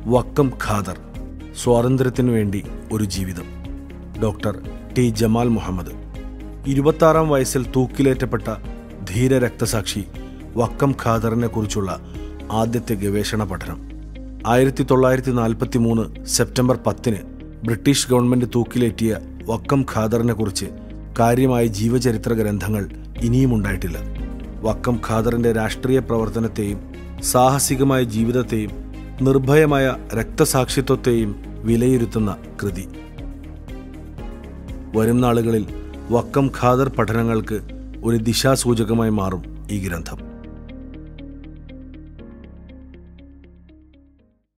വക്കം ഖാദർ സ്വാതന്ത്ര്യത്തിനു വേണ്ടി ഒരു ജീവിതം ഡോക്ടർ ടി ജമാൽ മുഹമ്മദ് ഇരുപത്താറാം വയസ്സിൽ തൂക്കിലേറ്റപ്പെട്ട ധീര രക്തസാക്ഷി വക്കം ഖാദറിനെ കുറിച്ചുള്ള ആദ്യത്തെ ഗവേഷണ പഠനം ആയിരത്തി തൊള്ളായിരത്തി നാൽപ്പത്തി മൂന്ന് സെപ്റ്റംബർ പത്തിന് ബ്രിട്ടീഷ് ഗവൺമെന്റ് തൂക്കിലേറ്റിയ വക്കം ഖാദറിനെ കുറിച്ച് കാര്യമായ ജീവചരിത്ര ഗ്രന്ഥങ്ങൾ ഇനിയും ഉണ്ടായിട്ടില്ല വക്കം ഖാദറിന്റെ രാഷ്ട്രീയ പ്രവർത്തനത്തെയും സാഹസികമായ ജീവിതത്തെയും നിർഭയമായ രക്തസാക്ഷിത്വത്തെയും വിലയിരുത്തുന്ന കൃതി വരും നാളുകളിൽ വക്കം ഖാദർ പഠനങ്ങൾക്ക് ഒരു ദിശാസൂചകമായി മാറും ഈ ഗ്രന്ഥം